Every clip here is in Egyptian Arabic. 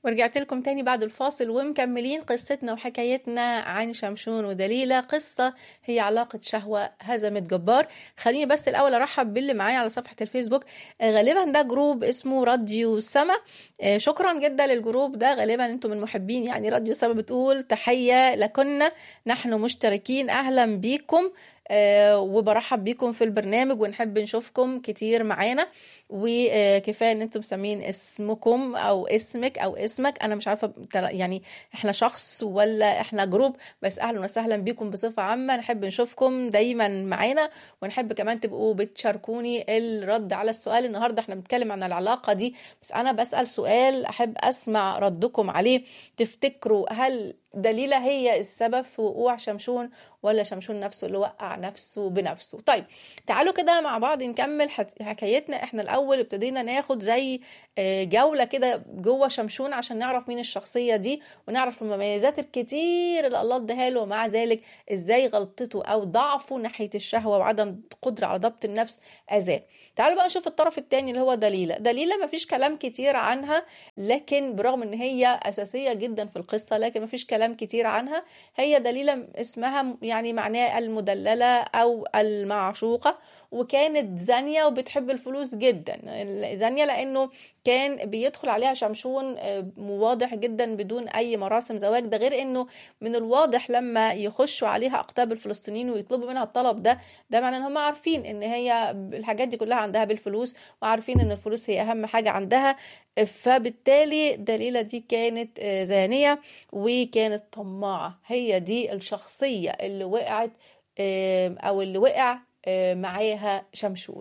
ورجعت لكم تاني بعد الفاصل ومكملين قصتنا وحكايتنا عن شمشون ودليلة قصة هي علاقة شهوة هزمت جبار خليني بس الأول أرحب باللي معايا على صفحة الفيسبوك آه، غالبا ده جروب اسمه راديو سما آه، شكرا جدا للجروب ده غالبا انتم من محبين يعني راديو سما بتقول تحية لكنا نحن مشتركين أهلا بيكم آه، وبرحب بيكم في البرنامج ونحب نشوفكم كتير معانا وكفايه ان انتم مسمين اسمكم او اسمك او اسمك انا مش عارفه تل- يعني احنا شخص ولا احنا جروب بس اهلا وسهلا بيكم بصفه عامه نحب نشوفكم دايما معانا ونحب كمان تبقوا بتشاركوني الرد على السؤال النهارده احنا بنتكلم عن العلاقه دي بس انا بسال سؤال احب اسمع ردكم عليه تفتكروا هل دليلة هي السبب في وقوع شمشون ولا شمشون نفسه اللي وقع نفسه بنفسه طيب تعالوا كده مع بعض نكمل حت- حكايتنا احنا الاول ابتدينا ناخد زي آه، جولة كده جوه شمشون عشان نعرف مين الشخصية دي ونعرف المميزات الكتير اللي الله اداها له ومع ذلك ازاي غلطته او ضعفه ناحية الشهوة وعدم قدرة على ضبط النفس اذاه تعالوا بقى نشوف الطرف التاني اللي هو دليلة دليلة مفيش كلام كتير عنها لكن برغم ان هي اساسية جدا في القصة لكن مفيش كلام كتير عنها هي دليلة اسمها يعني معناه المدللة او المعشوقة وكانت زانية وبتحب الفلوس جدا زانية لانه كان بيدخل عليها شمشون آه، واضح جدا بدون اي مراسم زواج ده غير انه من الواضح لما يخشوا عليها اقطاب الفلسطينيين ويطلبوا منها الطلب ده ده معناه ان هم عارفين ان هي الحاجات دي كلها عندها بالفلوس وعارفين ان الفلوس هي اهم حاجة عندها فبالتالي دليلة دي كانت آه، زانية وكانت طماعة هي دي الشخصية اللي وقعت آه، او اللي وقع آه، معاها شمشون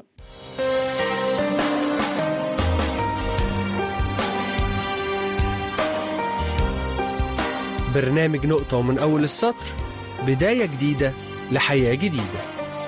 برنامج نقطة ومن أول السطر بداية جديدة لحياة جديدة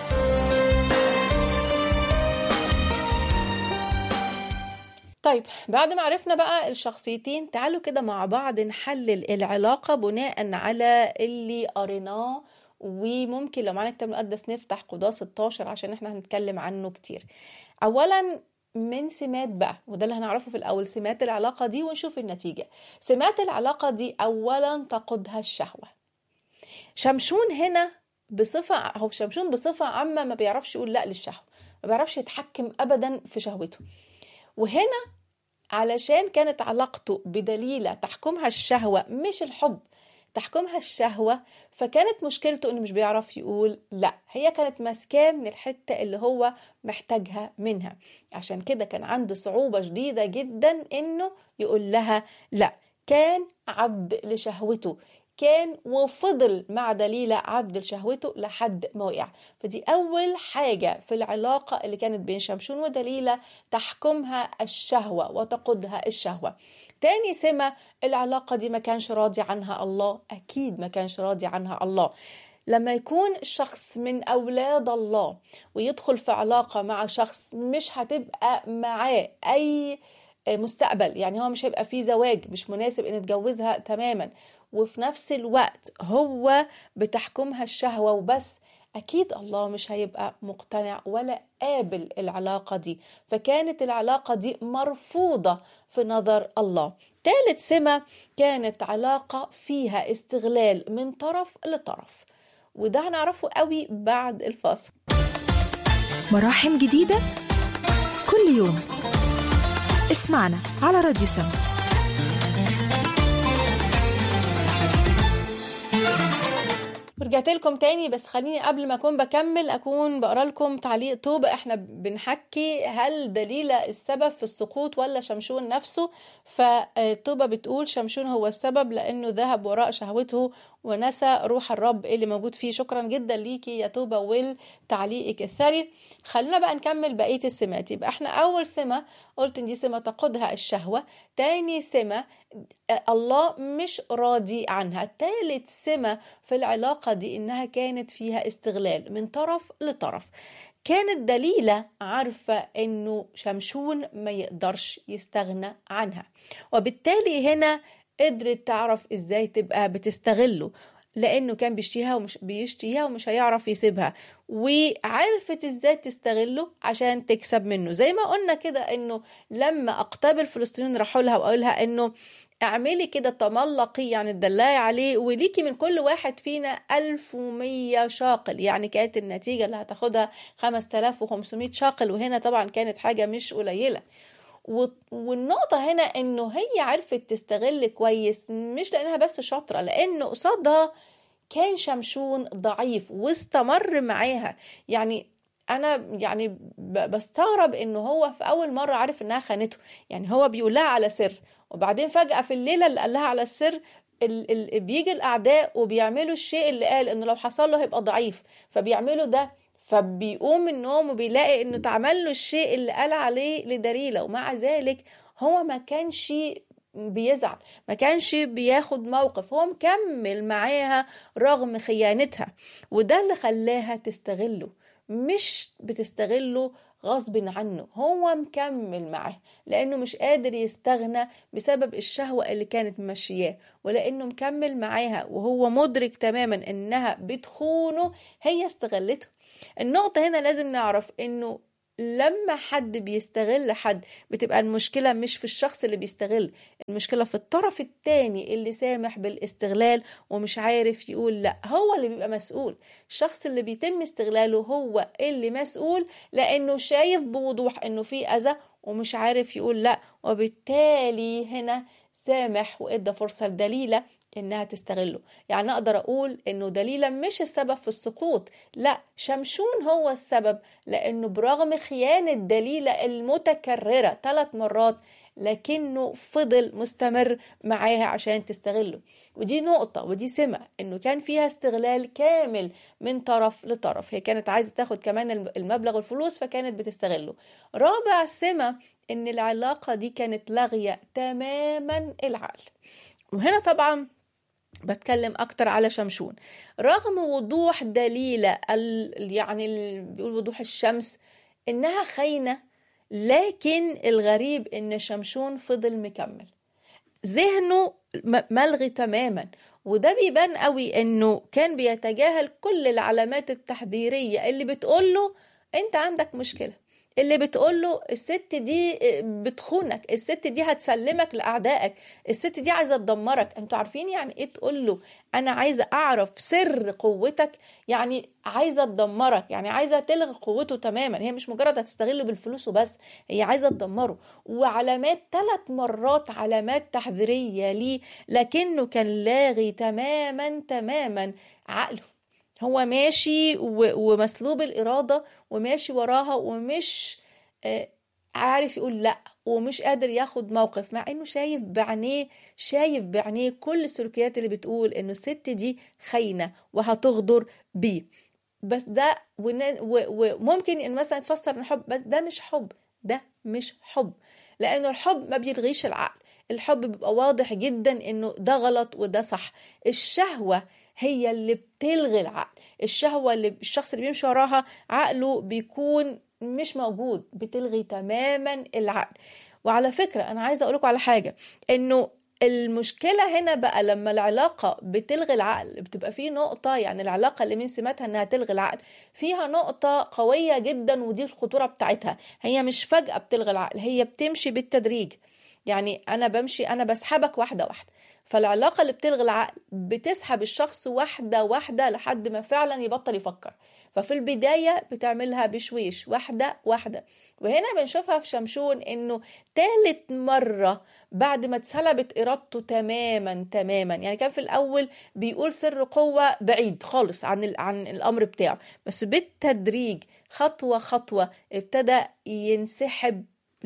طيب بعد ما عرفنا بقى الشخصيتين تعالوا كده مع بعض نحلل العلاقة بناء على اللي قريناه وممكن لو معانا كتاب مقدس نفتح قضاة 16 عشان احنا هنتكلم عنه كتير اولا من سمات بقى وده اللي هنعرفه في الاول سمات العلاقة دي ونشوف النتيجة سمات العلاقة دي اولا تقودها الشهوة شمشون هنا بصفة هو شمشون بصفة عامة ما بيعرفش يقول لا للشهوة ما بيعرفش يتحكم ابدا في شهوته وهنا علشان كانت علاقته بدليلة تحكمها الشهوة مش الحب تحكمها الشهوة فكانت مشكلته انه مش بيعرف يقول لا هي كانت ماسكاه من الحتة اللي هو محتاجها منها عشان كده كان عنده صعوبة شديدة جدا انه يقول لها لا كان عبد لشهوته كان وفضل مع دليلة عبد لشهوته لحد ما وقع فدي أول حاجة في العلاقة اللي كانت بين شمشون ودليلة تحكمها الشهوة وتقودها الشهوة تاني سمة العلاقة دي ما كانش راضي عنها الله أكيد ما كانش راضي عنها الله لما يكون شخص من أولاد الله ويدخل في علاقة مع شخص مش هتبقى معاه أي مستقبل يعني هو مش هيبقى فيه زواج مش مناسب ان يتجوزها تماما وفي نفس الوقت هو بتحكمها الشهوة وبس أكيد الله مش هيبقى مقتنع ولا قابل العلاقة دي فكانت العلاقة دي مرفوضة في نظر الله ثالث سمة كانت علاقة فيها استغلال من طرف لطرف وده هنعرفه قوي بعد الفاصل مراحم جديدة كل يوم اسمعنا على راديو سما ورجعت لكم تاني بس خليني قبل ما اكون بكمل اكون بقرا لكم تعليق توبة احنا بنحكي هل دليلة السبب في السقوط ولا شمشون نفسه فتوبة بتقول شمشون هو السبب لانه ذهب وراء شهوته ونسى روح الرب اللي موجود فيه شكرا جدا ليكي يا توبة والتعليقك الثري خلينا بقى نكمل بقية السمات يبقى احنا اول سمة قلت ان دي سمة تقودها الشهوة تاني سمة الله مش راضي عنها تالت سمة في العلاقة دي إنها كانت فيها استغلال من طرف لطرف كانت دليلة عارفة إنه شمشون ما يقدرش يستغنى عنها وبالتالي هنا قدرت تعرف إزاي تبقى بتستغله لانه كان بيشتيها ومش بيشتيها ومش هيعرف يسيبها وعرفت ازاي تستغله عشان تكسب منه زي ما قلنا كده انه لما اقطاب الفلسطينيين راحوا لها وقالوا لها انه اعملي كده تملقي يعني تدلعي عليه وليكي من كل واحد فينا 1100 شاقل يعني كانت النتيجة اللي هتاخدها 5500 شاقل وهنا طبعا كانت حاجة مش قليلة والنقطة هنا انه هي عرفت تستغل كويس مش لانها بس شاطرة لانه قصادها كان شمشون ضعيف واستمر معاها يعني انا يعني بستغرب انه هو في اول مره عارف انها خانته يعني هو بيقول لها على سر وبعدين فجاه في الليله اللي قال لها على السر ال ال بيجي الاعداء وبيعملوا الشيء اللي قال انه لو حصل له هيبقى ضعيف فبيعملوا ده فبيقوم من النوم وبيلاقي انه اتعمل له الشيء اللي قال عليه لدليلة ومع ذلك هو ما كانش بيزعل ما كانش بياخد موقف هو مكمل معاها رغم خيانتها وده اللي خلاها تستغله مش بتستغله غصب عنه هو مكمل معاه لانه مش قادر يستغنى بسبب الشهوة اللي كانت ممشياه ولانه مكمل معاها وهو مدرك تماما انها بتخونه هي استغلته النقطة هنا لازم نعرف انه لما حد بيستغل حد بتبقى المشكلة مش في الشخص اللي بيستغل المشكلة في الطرف التاني اللي سامح بالاستغلال ومش عارف يقول لا هو اللي بيبقى مسؤول الشخص اللي بيتم استغلاله هو اللي مسؤول لأنه شايف بوضوح أنه في أذى ومش عارف يقول لا وبالتالي هنا سامح وإدى فرصة لدليلة انها تستغله يعني اقدر اقول انه دليلة مش السبب في السقوط لا شمشون هو السبب لانه برغم خيانة دليلة المتكررة ثلاث مرات لكنه فضل مستمر معاها عشان تستغله ودي نقطة ودي سمة انه كان فيها استغلال كامل من طرف لطرف هي كانت عايزة تاخد كمان المبلغ والفلوس فكانت بتستغله رابع سمة ان العلاقة دي كانت لاغية تماما العقل وهنا طبعا بتكلم اكتر على شمشون رغم وضوح دليلة ال يعني ال بيقول وضوح الشمس انها خاينة لكن الغريب ان شمشون فضل مكمل ذهنه ملغي تماما وده بيبان قوي انه كان بيتجاهل كل العلامات التحذيرية اللي بتقوله انت عندك مشكلة اللي بتقوله الست دي بتخونك الست دي هتسلمك لاعدائك الست دي عايزه تدمرك انتوا عارفين يعني ايه تقول له انا عايزه اعرف سر قوتك يعني عايزه تدمرك يعني عايزه تلغي قوته تماما هي مش مجرد هتستغله بالفلوس وبس هي عايزه تدمره وعلامات ثلاث مرات علامات تحذيريه ليه لكنه كان لاغي تماما تماما عقله هو ماشي ومسلوب الإرادة وماشي وراها ومش عارف يقول لأ ومش قادر ياخد موقف مع انه شايف بعينيه شايف بعينيه كل السلوكيات اللي بتقول انه الست دي خاينه وهتغدر بيه بس ده وممكن ان مثلا تفسر ان حب بس ده مش حب ده مش حب لانه الحب ما بيلغيش العقل الحب بيبقى واضح جدا انه ده غلط وده صح الشهوه هي اللي بتلغي العقل الشهوة اللي الشخص اللي بيمشي وراها عقله بيكون مش موجود بتلغي تماما العقل وعلى فكرة أنا عايزة أقولكم على حاجة إنه المشكلة هنا بقى لما العلاقة بتلغي العقل بتبقى في نقطة يعني العلاقة اللي من سماتها انها تلغي العقل فيها نقطة قوية جدا ودي الخطورة بتاعتها هي مش فجأة بتلغي العقل هي بتمشي بالتدريج يعني أنا بمشي أنا بسحبك واحدة واحدة فالعلاقة اللي بتلغي العقل بتسحب الشخص واحدة واحدة لحد ما فعلا يبطل يفكر ففي البداية بتعملها بشويش واحدة واحدة وهنا بنشوفها في شمشون انه تالت مرة بعد ما اتسلبت ارادته تماما تماما يعني كان في الاول بيقول سر قوة بعيد خالص عن عن الامر بتاعه بس بالتدريج خطوة خطوة ابتدى ينسحب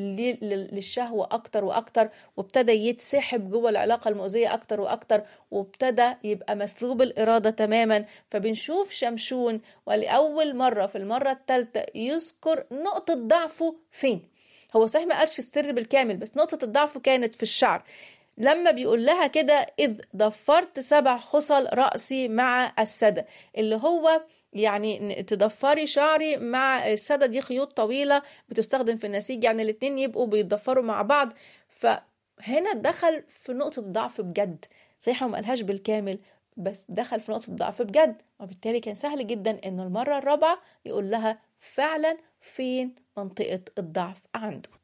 للشهوة أكتر وأكتر وابتدى يتسحب جوه العلاقة المؤذية أكتر وأكتر وابتدى يبقى مسلوب الإرادة تماما فبنشوف شمشون ولأول مرة في المرة الثالثة يذكر نقطة ضعفه فين هو صحيح ما قالش السر بالكامل بس نقطة الضعف كانت في الشعر لما بيقول لها كده إذ ضفرت سبع خصل رأسي مع السدى اللي هو يعني تضفري شعري مع السدة دي خيوط طويلة بتستخدم في النسيج يعني الاتنين يبقوا بيتضفروا مع بعض فهنا دخل في نقطة ضعف بجد صحيح ما قالهاش بالكامل بس دخل في نقطة ضعف بجد وبالتالي كان سهل جدا انه المرة الرابعة يقول لها فعلا فين منطقة الضعف عنده